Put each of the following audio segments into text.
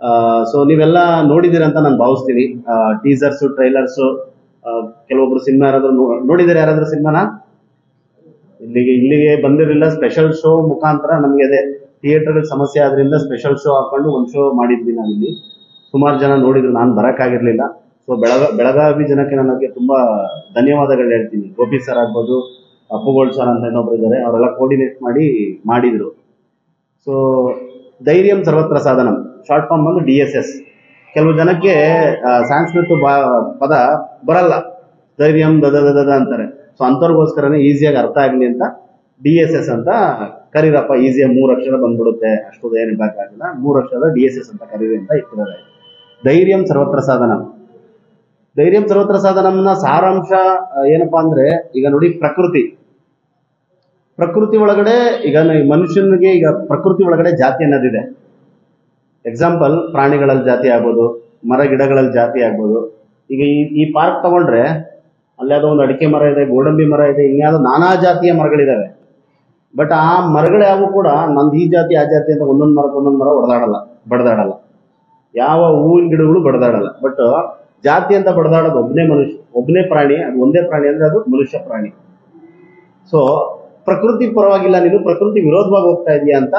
so ನೀವೆಲ್ಲ ನೋಡಿದಿರ ಅಂತ ನಾನು ಭಾವಿಸ್ತೀನಿ ಟೀಸರ್ಸು ಟ್ರೈಲರ್ಸು ಕೆಲವೊಬ್ರು ಸಿನಿಮಾ ಯಾರಾದ್ರೂ ನೋ- ನೋಡಿದಿರ ಯಾರಾದ್ರೂ ಸಿನಿಮಾನ ಇಲ್ಲಿಗೆ ಇಲ್ಲಿಗೆ ಬಂದಿರಲಿಲ್ಲ ಸ್ಪೆಷಲ್ ಶೋ ಮುಖಾಂತರ ನಮಗೆ ಅದೇ ಥಿಯೇಟರ್ ಸಮಸ್ಯೆ ಆದ್ರಿಂದ ಸ್ಪೆಷಲ್ ಶೋ ಹಾಕೊಂಡು ಒಂದು ಶೋ ಮಾಡಿದ್ವಿ ನಾವಿಲ್ಲಿ ಸುಮಾರು ಜನ ನೋಡಿದ್ರು ನಾನು ಬರಕ್ಕಾಗಿರ್ಲಿಲ್ಲ ಸೊ ಬೆಳಗ ಬೆಳಗಾವಿ ಜನಕ್ಕೆ ನನಗೆ ತುಂಬಾ ಧನ್ಯವಾದಗಳು ಹೇಳ್ತೀನಿ ಗೋಪಿ ಸರ್ ಆಗ್ಬೋದು ಅಪ್ಪುಗೋಳ್ ಸರ್ ಅಂತ ಇನ್ನೊಬ್ರು ಇದ್ದಾರೆ ಅವರೆಲ್ಲ ಕೋರ್ಡಿನೇಟ್ ಮಾಡಿ ಮಾಡಿದ್ರು ಸೊ ಧೈರ್ಯಂ ಸರ್ವತ್ರ ಸಾಧನಂ ಶಾರ್ಟ್ ಫಾರ್ಮ್ ಬಂದು ಡಿ ಎಸ್ ಎಸ್ ಕೆಲವು ಜನಕ್ಕೆ ಆ, ಸಂಸ್ಕೃತ ಬಾ- ಪದ ಬರಲ್ಲ ಧೈರ್ಯಂ ದದ ದದ ದದ ಅಂತಾರೆ ಸೊ ಅಂಥವ್ರಿಗೋಸ್ಕರನೇ ಈಸಿಯಾಗಿ ಅರ್ಥ ಆಗಲಿ ಅಂತ ಡಿ ಎಸ್ ಎಸ್ ಅಂತ ಕರೀರಪ್ಪ ಈಸಿಯಾಗಿ ಮೂರು ಅಕ್ಷರ ಬಂದ್ಬಿಡುತ್ತೆ ಅಷ್ಟು ಏನು ಬೇಕಾಗಿಲ್ಲ ಮೂರು ಅಕ್ಷರದ ಡಿ ಎಸ್ ಎಸ್ ಅಂತ ಕರೀರಿ ಅಂತ ಇಟ್ಟಿದ್ದಾರೆ ಧೈರ್ಯಂ ಸರ್ವತ್ರ ಸಾಧನ ಧೈರ್ಯಂ ಸರ್ವತ್ರ ಸಾಧನಂನ ಸಾರಾಂಶ ಆ, ಏನಪ್ಪಾ ಅಂದ್ರೆ ಈಗ ನೋಡಿ ಪ್ರಕೃತಿ ಪ್ರಕೃತಿ ಒಳಗಡೆ ಈಗ ನ- ಮನುಷ್ಯನಿಗೆ ಈಗ ಪ್ರಕೃತಿ ಒಳಗಡೆ ಜಾತಿ ಅನ್ನೋದಿದೆ ಎಕ್ಸಾಂಪಲ್ ಪ್ರಾಣಿಗಳಲ್ಲಿ ಜಾತಿ ಆಗ್ಬೋದು ಮರ ಗಿಡಗಳಲ್ಲಿ ಜಾತಿ ಆಗ್ಬೋದು ಈಗ ಈ ಈ ಪಾರ್ಕ್ ತಗೊಂಡ್ರೆ ಅಲ್ಲಿ ಯಾವುದೋ ಒಂದು ಅಡಿಕೆ ಮರ ಇದೆ ಗೋಡಂಬಿ ಮರ ಇದೆ ಇನ್ಯಾವುದೋ ನಾನಾ ಜಾತಿಯ ಮರಗಳಿದಾವೆ ಬಟ್ ಆ ಮರಗಳು ಯಾವು ಕೂಡ ನಂದು ಈ ಜಾತಿ ಆ ಜಾತಿ ಅಂತ ಒಂದೊಂದು ಮರಕ್ಕೆ ಒಂದೊಂದು ಮರ ಹೊಡೆದಾಡಲ್ಲ ಬಡ್ದಾಡಲ್ಲ ಯಾವ ಹೂವಿನ ಗಿಡಗಳು ಬಡ್ದಾಡಲ್ಲ ಬಟ್ ಜಾತಿ ಅಂತ ಬಡ್ದಾಡೋದು ಒಬ್ಬನೇ ಮನುಷ್ಯ ಒಬ್ಬನೇ ಪ್ರಾಣಿ ಅದು ಒಂದೇ ಪ್ರಾಣಿ ಅಂದ್ರೆ ಅದು ಮನುಷ್ಯ ಪ್ರಾಣಿ ಸೊ ಪ್ರಕೃತಿ ಪರವಾಗಿಲ್ಲ ನೀನು ಪ್ರಕೃತಿ ವಿರೋಧವಾಗಿ ಹೋಗ್ತಾ ಇದೀಯಾ ಅಂತ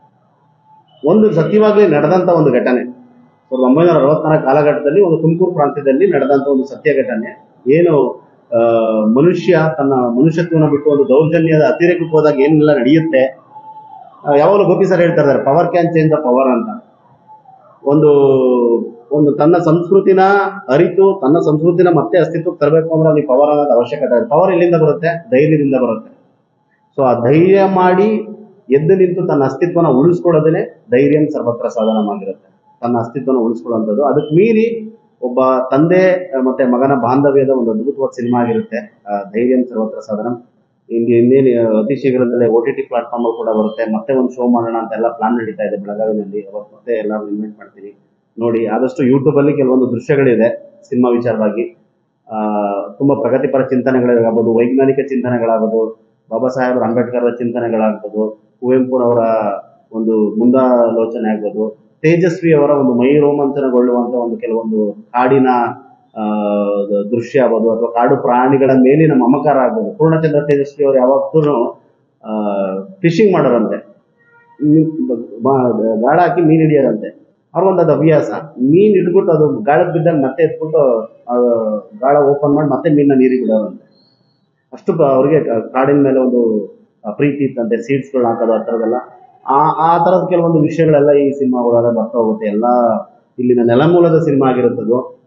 ಒಂದು ಸತ್ಯವಾಗ್ಲೇ ನಡೆದಂತ ಒಂದು ಘಟನೆ ಸಾವಿರದ ಒಂಬೈನೂರ ಅರವತ್ನಾಲ್ಕು ಕಾಲಘಟ್ಟದಲ್ಲಿ ಒಂದು ತುಮಕೂರು ಪ್ರಾಂತ್ಯದಲ್ಲಿ ನಡೆದಂತ ಒಂದು ಸತ್ಯ ಘಟನೆ ಏನು ಆ, ಮನುಷ್ಯ ತನ್ನ ಮನುಷ್ಯತ್ವನ ಬಿಟ್ಟು ಒಂದು ದೌರ್ಜನ್ಯದ ಅತಿರೇಕಕ್ಕೆ ಹೋದಾಗ ಏನೆಲ್ಲ ನಡೆಯುತ್ತೆ ಆ, ಯಾವಾಗಲೂ ಗೋಪಿ ಸರ್ ಹೇಳ್ತಾ ಇದ್ದಾರೆ power can change the power ಅಂತ ಒಂದು ಒಂದು ತನ್ನ ಸಂಸ್ಕೃತಿನ ಅರಿತು ತನ್ನ ಸಂಸ್ಕೃತಿನ ಮತ್ತೆ ಅಸ್ತಿತ್ವಕ್ಕೆ ತರಬೇಕು ಅಂದ್ರೆ ಅಲ್ಲಿ ಪವರ್ ಅನ್ನೋದು ಅವಶ್ಯಕತೆ ಇದೆ ಪವರ್ ಎಲ್ಲಿಂದ ಬರುತ್ತೆ ಧೈರ್ಯದಿಂದ ಬರುತ್ತೆ ಸೊ ಆ ಧೈರ್ಯ ಮಾಡಿ ಎದ್ದು ನಿಂತು ತನ್ನ ಅಸ್ತಿತ್ವನ ಉಳಿಸ್ಕೊಳ್ಳೋದೇ ಧೈರ್ಯಂ ಸರ್ವತ್ರ ಸಾಧನವಾಗಿರುತ್ತೆ ತನ್ನ ಅಸ್ತಿತ್ವನ ಉಳಿಸ್ಕೊಳ್ಳುವಂಥದ್ದು ಅದಕ್ಕೆ ಮೀರಿ ಒಬ್ಬ ತಂದೆ ಆ, ಮತ್ತೆ ಮಗನ ಬಾಂಧವ್ಯದ ಒಂದು ಅದ್ಭುತವಾದ ಸಿನಿಮಾ ಆಗಿರುತ್ತೆ ಆ, ಧೈರ್ಯಂ ಸರ್ವತ್ರ ಸಾಧನ ಇಲ್ಲಿ ಇನ್ನೇನು ಅತಿ ಶೀಘ್ರದಲ್ಲೇ ಓ ಟಿ ಟಿ ಪ್ಲಾಟ್ಫಾರ್ಮ್ ಕೂಡ ಬರುತ್ತೆ ಮತ್ತೆ ಒಂದು ಶೋ ಮಾಡೋಣ ಅಂತ ಎಲ್ಲ ಪ್ಲಾನ್ ನಡೀತಾ ಇದೆ ಬೆಳಗಾವಿನಲ್ಲಿ ಅವತ್ತು ಮತ್ತೆ ಎಲ್ಲರೂ ಇನ್ವೈಟ್ ಮಾಡ್ತೀನಿ ನೋಡಿ ಆದಷ್ಟು ಯೂಟ್ಯೂಬ್ ಅಲ್ಲಿ ಕೆಲವೊಂದು ದೃಶ್ಯಗಳಿದೆ ಸಿನಿಮಾ ವಿಚಾರವಾಗಿ ಆ, ತುಂಬಾ ಪ್ರಗತಿಪರ ಚಿಂತನೆಗಳಾಗಬಹುದು ವೈಜ್ಞಾನಿಕ ಚಿಂತನೆಗಳಾಗಬಹುದು ಬಾಬಾ ಸಾಹೇಬ್ ಅಂಬೇಡ್ಕರ್ ಚಿಂತನೆಗಳಾಗ್ಬೋದು ಕುವೆಂಪುರವರ ಒಂದು ಮುಂದಾಲೋಚನೆ ಆಗ್ಬೋದು ತೇಜಸ್ವಿ ಅವರ ಒಂದು ಮೈ ರೋಮಾಂಚನಗೊಳ್ಳುವಂತ ಒಂದು ಕೆಲವೊಂದು ಕಾಡಿನ ಆ, ದ- ದೃಶ್ಯ ಆಗ್ಬೋದು ಅಥವಾ ಕಾಡು ಪ್ರಾಣಿಗಳ ಮೇಲಿನ ಮಮಕಾರ ಆಗ್ಬೋದು ಪೂರ್ಣಚಂದ್ರ ತೇಜಸ್ವಿ ಅವರು ಯಾವತ್ತೂ ಫಿಶಿಂಗ್ ಮಾಡೋರಂತೆ ಮೀನ್- ಬ- ಬ- ಗಾಳ ಹಾಕಿ ಮೀನ್ ಹಿಡಿಯೋರಂತೆ ಅವ್ರಿಗೊಂದು ಅದು ಹವ್ಯಾಸ ಮೀನ್ ಹಿಡ್ಬಿಟ್ಟು ಅದು ಗಾಳಕ್ಕೆ ಬಿದ್ದಾಗ ಮತ್ತೆ ಎತ್ಬಿಟ್ಟು ಆ, ಗಾಳ ಓಪನ್ ಮಾಡಿ ಮತ್ತೆ ಮೀನ್ನ ನೀರಿಗೆ ಬಿಡೋರಂತೆ ಅಷ್ಟು ಬ- ಅವ್ರಿಗೆ ಕ- ಕಾಡಿನ ಮೇಲೆ ಒಂದು ಆ, ಪ್ರೀತಿ ಇತ್ತಂತೆ ಸೀಡ್ಸ್ಗಳನ್ನ ಹಾಕೋದು ಆ ಥರದ್ದೆಲ್ಲ ಆ ಆ ಥರದ ಕೆಲವೊಂದು ವಿಷಯಗಳೆಲ್ಲ ಈ ಸಿನಿಮಾ ಒಳಗೆ ಬರ್ತಾ ಹೋಗುತ್ತೆ ಎಲ್ಲ ಇಲ್ಲಿನ ನೆಲಮೂಲದ ಸಿನಿಮಾ ಆಗಿರುತ್ತದು